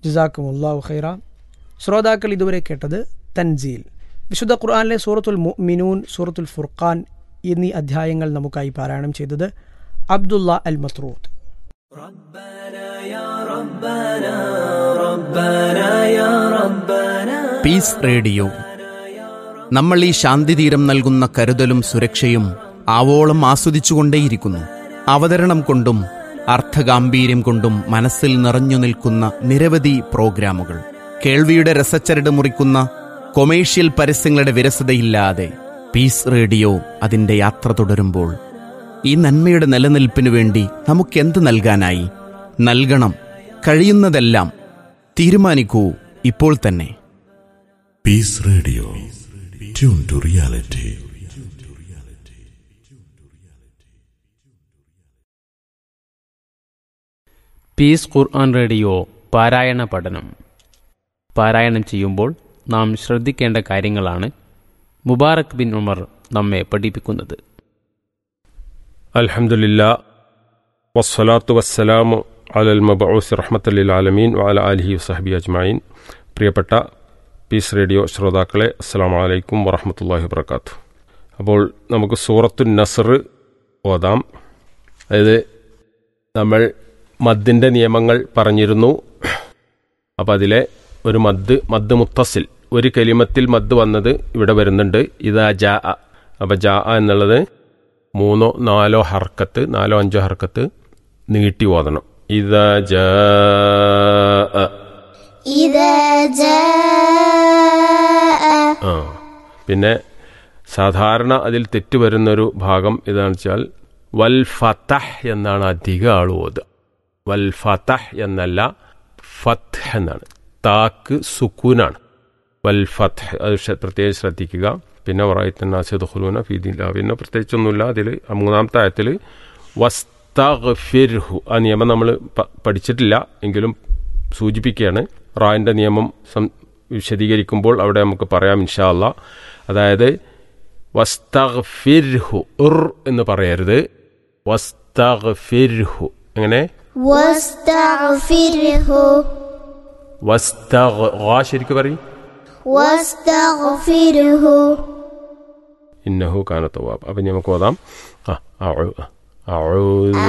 ജസാക്കുമുല്ലാഹു ഖൈറ ശ്രോതാക്കൾ ഇതുവരെ കേട്ടത് തൻസീൽ വിശുദ്ധ ഖുർആനിലെ സൂറത്തുൽ മുഅ്മിനൂൻ സൂറത്തുൽ ഫുർഖാൻ എന്നീ അധ്യായങ്ങൾ നമുക്കായി പാരായണം ചെയ്തത് Abdullah Al Masrood Peace Radio നമ്മൾ ഈ ശാന്തിതീരം നൽകുന്ന കരുതലും സുരക്ഷയും ആവോളം ആസ്വദിച്ചുകൊണ്ടേയിരിക്കുന്നു അവതരണം കൊണ്ടും അർത്ഥഗാംഭീര്യം കൊണ്ടും മനസ്സിൽ നിറഞ്ഞു നിൽക്കുന്ന നിരവധി പ്രോഗ്രാമുകൾ കേൾവിയുടെ രസച്ചരട് മുറിക്കുന്ന കൊമേഴ്ഷ്യൽ പരസ്യങ്ങളുടെ വിരസതയില്ലാതെ പീസ് റേഡിയോ അതിൻ്റെ യാത്ര തുടരുമ്പോൾ ഈ നന്മയുടെ നിലനിൽപ്പിനു വേണ്ടി നമുക്കെന്ത് നൽകാനായി നൽകണം കഴിയുന്നതെല്ലാം തീരുമാനിക്കൂ ഇപ്പോൾ തന്നെ Peace Radio. Tune to reality. Peace Quran Radio പാരായണ പഠനം പാരായണം ചെയ്യുമ്പോൾ നാം ശ്രദ്ധിക്കേണ്ട കാര്യങ്ങളാണ് മുബാറക് ബിൻ ഉമർ നമ്മെ പഠിപ്പിക്കുന്നത് അൽഹംദുലില്ലാ വസ്സലാത്തു വസ്സലാമു അലൽ മബഊസ് റഹ്മത്തല്ലിൽ ആലമീൻ വാല അലിഹി വസഹബി അജ്മായിൻ പ്രിയപ്പെട്ട പീസ് റേഡിയോ ശ്രോതാക്കളെ അസ്സാം വലൈക്കും വറഹമത്തല്ലാഹി വബർക്കാത്തു അപ്പോൾ നമുക്ക് സൂറത്തു നസർ ഓതാം അതായത് നമ്മൾ മദ്ദിൻ്റെ നിയമങ്ങൾ പറഞ്ഞിരുന്നു അപ്പോൾ അതിലെ ഒരു മദ് മദ് മുത്തസിൽ ഒരു കലിമത്തിൽ മദ് വന്നത് ഇവിടെ വരുന്നുണ്ട് ഇതാ ജാ അപ്പോൾ ജാ എന്നുള്ളത് മൂന്നോ നാലോ ഹർക്കത്ത് നാലോ അഞ്ചോ ഹർക്കത്ത് നീട്ടി ഓതണം ഇതാ ജാ إذا جاء ആ പിന്നെ സാധാരണ അതിൽ തെറ്റ് വരുന്നൊരു ഭാഗം ഇതാണെന്ന് വെച്ചാൽ വൽ ഫതഹ് എന്നാണ് അധിക ആൾ ഓതുക വൽ ഫതഹ് എന്നല്ല ഫത്ത് എന്നാണ് താക്ക് സുക്കൂനാണ് വൽ ഫത്ത് അത് ശ്ര- പ്രത്യേകം ശ്രദ്ധിക്കുക പിന്നെ വറായിത്തന്നാസിദുഖുലൂന ഫീദില്ല പിന്നെ പ്രത്യേകിച്ചൊന്നുമില്ല അതിൽ മൂന്നാമത്തെ ആയത്തിൽ വസ്തഗ്ഫിർഹു ആ നിയമം നമ്മൾ പഠിച്ചിട്ടില്ല എങ്കിലും സൂചിപ്പിക്കുകയാണ് റായിൻ്റെ നിയമം സം വിശദീകരിക്കുമ്പോൾ അവിടെ നമുക്ക് പറയാം ഇൻഷാ അല്ലാ അതായത് വസ്തഗ്ഫിർഹു ഉർ എന്ന് പറയരുത് വസ്തഗ്ഫിർഹു എങ്ങനെ واستغفره വസ്തഗ് ആ ശരിക്കും പറയും واستغفره ഇന്നഹു കാന തവാബ് അപ്പം നമുക്ക് ഓതാം ആ ഔ- ഔ-